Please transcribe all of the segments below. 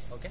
Okay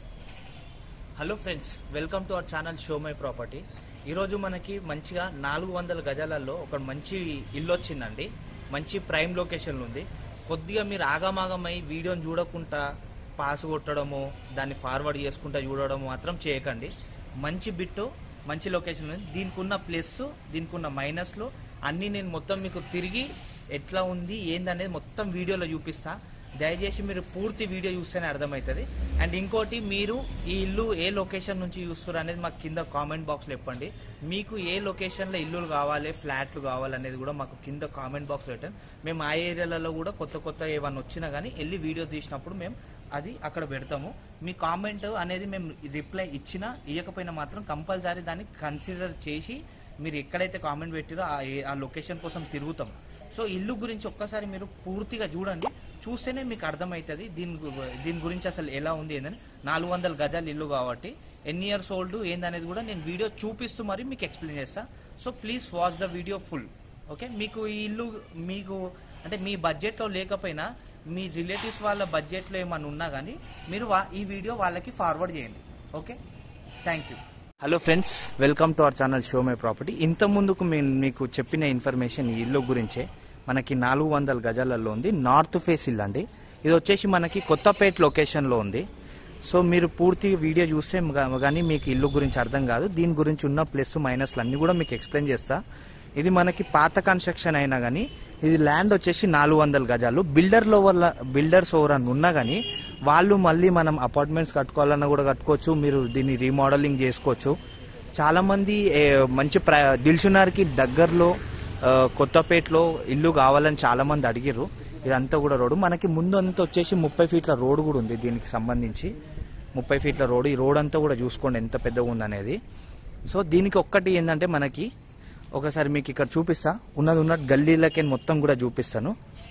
hello friends welcome to our channel show my property ఈరోజు మనకి మంచిగా నాలుగు వందల గజాలలో ఒక మంచి ఇల్లు వచ్చిందండి మంచి ప్రైమ్ లొకేషన్లో ఉంది కొద్దిగా మీరు ఆగమాగమై వీడియోని చూడకుండా పాస్ కొట్టడము దాన్ని ఫార్వర్డ్ చేసుకుంటా చూడడం మాత్రం చేయకండి మంచి బిట్టు మంచి లొకేషన్ ఉంది దీనికి ఉన్న ప్లస్ దీనికి ఉన్న మైనస్లు అన్నీ నేను మొత్తం మీకు తిరిగి ఎట్లా ఉంది ఏందనేది మొత్తం వీడియోలో చూపిస్తా దయచేసి మీరు పూర్తి వీడియో చూస్తేనే అర్థమవుతుంది అండ్ ఇంకోటి మీరు ఈ ఇల్లు ఏ లొకేషన్ నుంచి చూస్తారు అనేది మాకు కింద కామెంట్ బాక్స్లో చెప్పండి మీకు ఏ లొకేషన్లో ఇల్లులు కావాలి ఫ్లాట్లు కావాలి అనేది కూడా మాకు కింద కామెంట్ బాక్స్లో పెట్టండి మేము ఆ ఏరియాలలో కూడా కొత్త కొత్త ఏమన్నా వచ్చినా కానీ వెళ్ళి వీడియో తీసినప్పుడు మేము అది అక్కడ పెడతాము మీ కామెంట్ అనేది మేము రిప్లై ఇచ్చినా ఇవ్వకపోయినా మాత్రం కంపల్సరీ దాన్ని కన్సిడర్ చేసి మీరు ఎక్కడైతే కామెంట్ పెట్టారో ఆ ఏ- ఆ లొకేషన్ కోసం తిరుగుతాం సో ఇల్లు గురించి ఒక్కసారి మీరు పూర్తిగా చూడండి చూస్తేనే మీకు అర్థమవుతుంది దీని గు- దీని గురించి అసలు ఎలా ఉంది ఏందని నాలుగు వందల గజాలు ఇల్లు కాబట్టి ఎన్ని ఇయర్స్ ఓల్డ్ ఏందనేది కూడా నేను వీడియో చూపిస్తూ మరి మీకు ఎక్స్ప్లెయిన్ చేస్తా so please watch the video full okay మీకు ఈ ఇల్లు మీకు అంటే మీ బడ్జెట్లో లేకపోయినా మీ రిలేటివ్స్ వాళ్ళ బడ్జెట్లో ఏమైనా ఉన్నా కానీ మీరు వా- ఈ వీడియో వాళ్ళకి ఫార్వర్డ్ చేయండి okay thank you hello friends welcome to our channel show my property ఇంత ముందుకు మేము మీకు చెప్పిన ఇన్ఫర్మేషన్ ఈ ఇల్లు గురించే మనకి నాలుగు వందల గజాలలో ఉంది నార్త్ ఫేస్ ఇల్లు అండి ఇది వచ్చేసి మనకి కొత్తపేట లొకేషన్లో ఉంది సో మీరు పూర్తి వీడియో చూస్తే మ- కానీ మీకు ఇల్లు గురించి అర్థం కాదు దీని గురించి ఉన్న ప్లస్ మైనస్లు అన్ని కూడా మీకు ఎక్స్ప్లెయిన్ చేస్తా ఇది మనకి పాత కన్స్ట్రక్షన్ అయినా కానీ ఇది ల్యాండ్ వచ్చేసి నాలుగు వందల గజాలు బిల్డర్ లోవర్ బిల్డర్స్ ఓవర్ అని ఉన్నా కానీ వాళ్ళు మళ్ళీ మనం అపార్ట్మెంట్స్ కట్టుకోవాలన్నా కూడా కట్టుకోవచ్చు మీరు దీన్ని రీమోడలింగ్ చేసుకోవచ్చు చాలా మంది ఏ, మంచి ప్ర దిల్సునార్కి దగ్గరలో ఆ, కొత్తపేటలో ఇల్లు కావాలని చాలా మంది అడిగిర్రు ఇదంతా కూడా రోడ్డు మనకి ముందు అంతా వచ్చేసి ముప్పై ఫీట్ల రోడ్డు కూడా ఉంది దీనికి సంబంధించి ముప్పై ఫీట్ల రోడ్డు ఈ రోడ్ అంతా కూడా చూసుకోండి ఎంత పెద్దగా ఉందనేది సో దీనికి ఒక్కటి ఏంటంటే మనకి ఒకసారి మీకు ఇక్కడ చూపిస్తా ఉన్నది ఉన్నట్టు గల్లీలకి మొత్తం కూడా చూపిస్తాను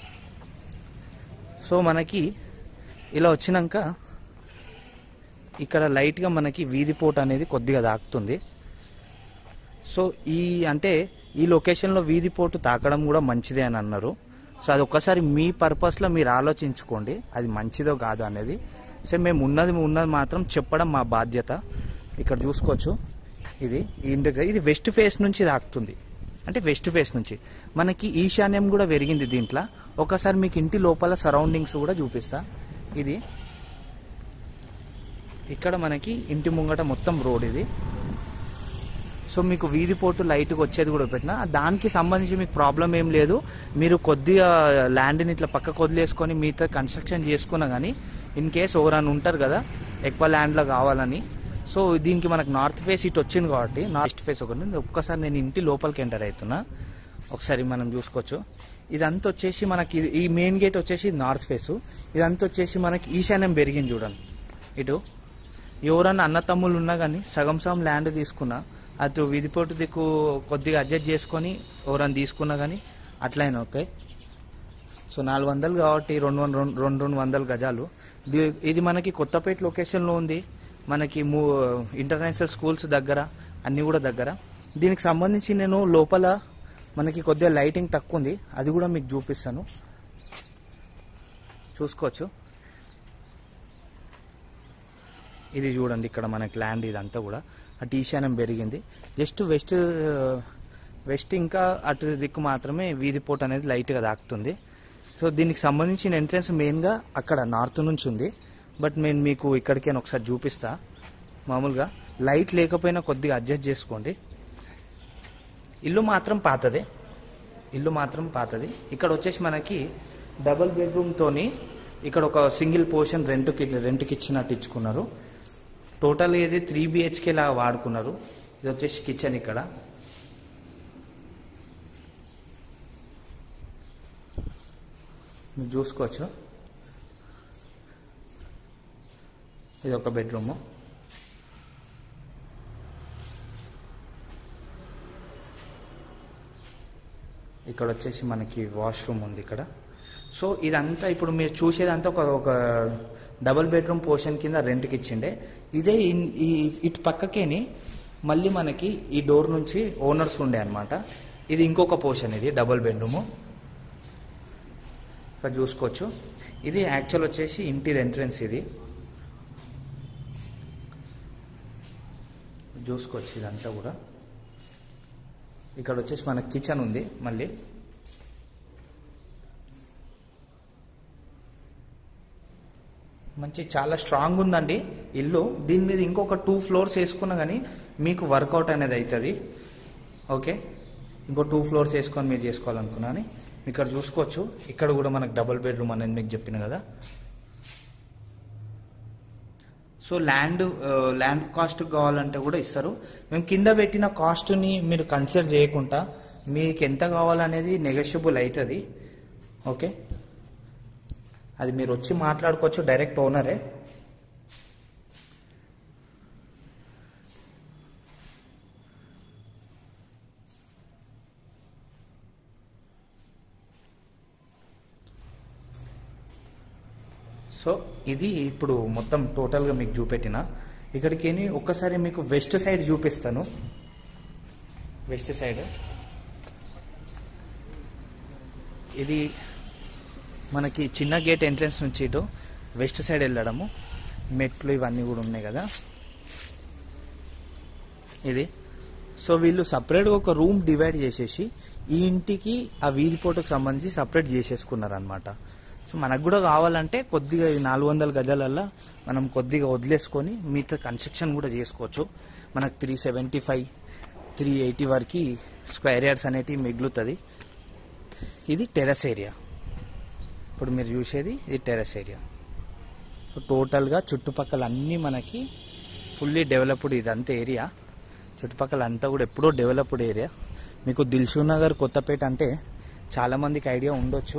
సో మనకి ఇలా వచ్చినాక ఇక్కడ లైట్గా మనకి వీధి పోట అనేది కొద్దిగా తాకుతుంది సో ఈ అంటే ఈ లొకేషన్లో వీధి పోటు తాకడం కూడా మంచిదే అని అన్నారు సో అది ఒక్కసారి మీ పర్పస్లో మీరు ఆలోచించుకోండి అది మంచిదో కాదో అనేది సో మేము ఉన్నది ఉన్నది మాత్రం చెప్పడం మా బాధ్యత ఇక్కడ చూసుకోవచ్చు ఇది ఈ ఇంటి దగ్గర- ఇది వెస్ట్ ఫేస్ నుంచి తాకుతుంది అంటే వెస్ట్ ఫేస్ నుంచి మనకి ఈశాన్యం కూడా పెరిగింది దీంట్లో ఒకసారి మీకు ఇంటి లోపల సరౌండింగ్స్ కూడా చూపిస్తా ఇది ఇక్కడ మనకి ఇంటి ముంగట మొత్తం రోడ్ ఇది సో మీకు వీధి పోటు లైట్గా వచ్చేది కూడా పెట్టిన దానికి సంబంధించి మీకు ప్రాబ్లం ఏం లేదు మీరు కొద్దిగా ల్యాండ్ని ఇట్లా పక్కకు వదిలేసుకొని మీతో కన్స్ట్రక్షన్ చేసుకున్నా కానీ ఇన్ కేస్ ఎవరైనా ఉంటారు కదా ఎక్కువ ల్యాండ్లో కావాలని సో దీనికి మనకు నార్త్ ఫేస్ ఇటు వచ్చింది కాబట్టి నార్త్ ఫేస్ ఒకటి ఉంది. ఒక్కసారి నేను ఇంటి లోపలికి ఎంటర్ అవుతున్నా ఒకసారి మనం చూసుకోవచ్చు ఇదంతా వచ్చేసి మనకి ఇది- ఈ మెయిన్ గేట్ వచ్చేసి నార్త్ ఫేస్ ఇదంతా వచ్చేసి మనకి ఈశాన్యం పెరిగింది చూడండి ఇటు ఎవరన్నా అన్న తమ్ముళ్ళు ఉన్నా కానీ సగం సగం ల్యాండ్ తీసుకున్నా అటు విధిపోటు దిక్కు కొద్దిగా అడ్జస్ట్ చేసుకొని ఎవరైనా తీసుకున్నా కానీ అట్లయినా ఓకే సో నాలుగు వందలు కాబట్టి రెండు వంద రెండు రెండు రెండు వందల గజాలు ది- ఇది మనకి కొత్తపేట లొకేషన్లో ఉంది మనకి మూ ఇంటర్నేషనల్ స్కూల్స్ దగ్గర అన్నీ కూడా దగ్గర దీనికి సంబంధించి నేను లోపల మనకి కొద్దిగా లైటింగ్ తక్కువ ఉంది అది కూడా మీకు చూపిస్తాను చూసుకోవచ్చు ఇది చూడండి ఇక్కడ మనకి ల్యాండ్ ఇదంతా కూడా అటు ఈశాన్యం పెరిగింది జస్ట్ వెస్ట్ వెస్ట్ ఇంకా అటు దిక్కు మాత్రమే వీధి పోట్ అనేది లైట్గా తాకుతుంది సో దీనికి సంబంధించిన ఎంట్రన్స్ మెయిన్గా అక్కడ నార్త్ నుంచి ఉంది బట్ నేను మీకు ఇక్కడికి నేను ఒకసారి చూపిస్తా మామూలుగా లైట్ లేకపోయినా కొద్దిగా అడ్జస్ట్ చేసుకోండి ఇల్లు మాత్రం పాతదే ఇల్లు మాత్రం పాతది ఇక్కడ వచ్చేసి మనకి డబుల్ బెడ్రూమ్తోని ఇక్కడ ఒక సింగిల్ పోర్షన్ రెంట్కి రెంట్కి ఇచ్చినట్టు ఇచ్చుకున్నారు టోటల్ ఇది త్రీ బిహెచ్కే లాగా వాడుకున్నారు ఇది వచ్చేసి కిచెన్ ఇక్కడ మీరు చూసుకోవచ్చు ఇది ఒక బెడ్రూము ఇక్కడ వచ్చేసి మనకి వాష్రూమ్ ఉంది ఇక్కడ సో ఇదంతా ఇప్పుడు మీరు చూసేదంతా ఒక ఒక డబుల్ బెడ్రూమ్ పోర్షన్ కింద రెంట్కి ఇచ్చిండే ఇదే ఇన్- ఈ ఇటు పక్కకేని మళ్ళీ మనకి ఈ డోర్ నుంచి ఓనర్స్ ఉండే అనమాట ఇది ఇంకొక పోర్షన్ ఇది డబుల్ బెడ్రూము ఇక్కడ చూసుకోవచ్చు ఇది యాక్చువల్ వచ్చేసి ఇంటిది ఎంట్రన్స్ ఇది చూసుకోవచ్చు ఇదంతా కూడా ఇక్కడ వచ్చేసి మన కిచెన్ ఉంది మళ్ళీ మంచి చాలా స్ట్రాంగ్ ఉందండి ఇల్లు దీని మీద ఇంకొక టూ ఫ్లోర్స్ వేసుకున్నా కానీ మీకు వర్కౌట్ అనేది అవుతుంది ఓకే ఇంకో టూ ఫ్లోర్స్ వేసుకొని మీరు చేసుకోవాలనుకున్నాను ఇక్కడ చూసుకోవచ్చు ఇక్కడ కూడా మనకు డబుల్ బెడ్రూమ్ అనేది మీకు చెప్పిన కదా సో ల్యాండ్ ల్యాండ్ కాస్ట్ కావాలంటే కూడా ఇస్తారు మేము కింద పెట్టిన కాస్ట్ని మీరు కన్సిడర్ చేయకుండా మీకు ఎంత కావాలనేది నెగోషియబుల్ అవుతుంది ఓకే అది మీరు వచ్చి మాట్లాడుకోవచ్చు డైరెక్ట్ ఓనరే సో ఇది ఇప్పుడు మొత్తం టోటల్గా మీకు చూపెట్టిన ఇక్కడికి ఒక్కసారి మీకు వెస్ట్ సైడ్ చూపిస్తాను వెస్ట్ సైడ్ ఇది మనకి చిన్న గేట్ ఎంట్రన్స్ నుంచి ఇటు వెస్ట్ సైడ్ వెళ్ళడము మెట్లు ఇవన్నీ కూడా ఉన్నాయి కదా ఇది సో వీళ్ళు సపరేట్గా ఒక రూమ్ డివైడ్ చేసేసి ఈ ఇంటికి ఆ వీధి పోటుకు సంబంధించి సపరేట్ చేసేసుకున్నారు అనమాట సో మనకు కూడా కావాలంటే కొద్దిగా ఈ నాలుగు వందల గజాలల్లో మనం కొద్దిగా వదిలేసుకొని మిగతా కన్స్ట్రక్షన్ కూడా చేసుకోవచ్చు మనకు three seventy five three eighty వరకు స్క్వేర్ యార్డ్స్ అనేటివి మిగులుతుంది ఇది టెరస్ ఏరియా ఇప్పుడు మీరు చూసేది ఇది టెరస్ ఏరియా టోటల్గా చుట్టుపక్కల అన్నీ మనకి ఫుల్లీ డెవలప్డ్ ఇదంతా ఏరియా చుట్టుపక్కల అంతా కూడా ఎప్పుడో డెవలప్డ్ ఏరియా మీకు దిల్షు నగర్ కొత్తపేట అంటే చాలామందికి ఐడియా ఉండొచ్చు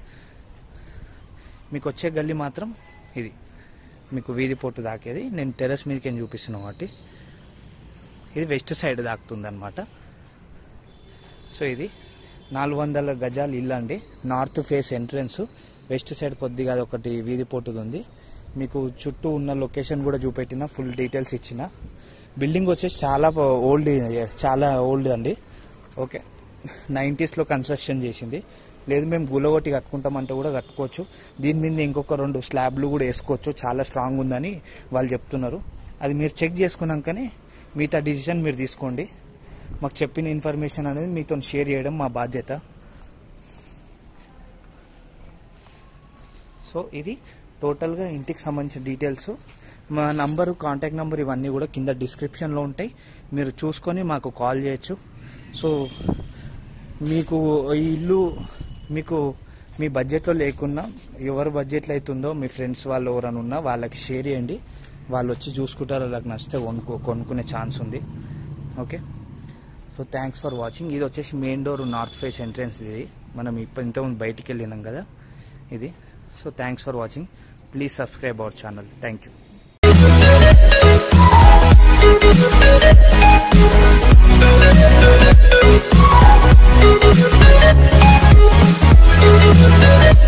మీకు వచ్చే గల్లీ మాత్రం ఇది మీకు వీధి పొట్టు దాకేది నేను టెర్రస్ మీదకి ఏం చూపిస్తున్నాను కాబట్టి ఇది వెస్ట్ సైడ్ దాకుతుంది అనమాట సో ఇది నాలుగు వందల గజాలు ఇల్లు అండి north face entrance west side కొద్దిగా అది ఒకటి వీధి పోటుది ఉంది మీకు చుట్టూ ఉన్న లొకేషన్ కూడా చూపెట్టిన ఫుల్ డీటెయిల్స్ ఇచ్చిన బిల్డింగ్ వచ్చేసి చాలా ఓల్డ్ చాలా ఓల్డ్ అండి ఓకే నైంటీస్లో కన్స్ట్రక్షన్ చేసింది లేదు మేము గులగొట్టి కట్టుకుంటామంటే కూడా కట్టుకోవచ్చు దీని మీద ఇంకొక రెండు స్లాబ్లు కూడా వేసుకోవచ్చు చాలా స్ట్రాంగ్ ఉందని వాళ్ళు చెప్తున్నారు అది మీరు చెక్ చేసుకున్నాకనే మిగతా డిసిషన్ మీరు తీసుకోండి మాకు చెప్పిన ఇన్ఫర్మేషన్ అనేది మీతో షేర్ చేయడం మా బాధ్యత సో ఇది టోటల్గా ఇంటికి సంబంధించిన డీటెయిల్స్ మా నంబరు కాంటాక్ట్ నెంబర్ ఇవన్నీ కూడా కింద డిస్క్రిప్షన్లో ఉంటాయి మీరు చూసుకొని మాకు కాల్ చేయొచ్చు సో మీకు ఈ ఇల్లు మీకు మీ బడ్జెట్లో లేకున్నా ఎవరి బడ్జెట్లో అవుతుందో మీ ఫ్రెండ్స్ వాళ్ళు ఎవరైనా ఉన్నా వాళ్ళకి షేర్ చేయండి వాళ్ళు వచ్చి చూసుకుంటారు వాళ్ళకి నచ్చితే కొనుక్కో కొనుక్కునే ఛాన్స్ ఉంది okay so thanks for watching ఇది వచ్చేసి main door north face entrance ఇది మనం ఇప్పుడు ఇంతకుముందు బయటికి వెళ్ళినాం కదా ఇది so thanks for watching please subscribe our channel thank you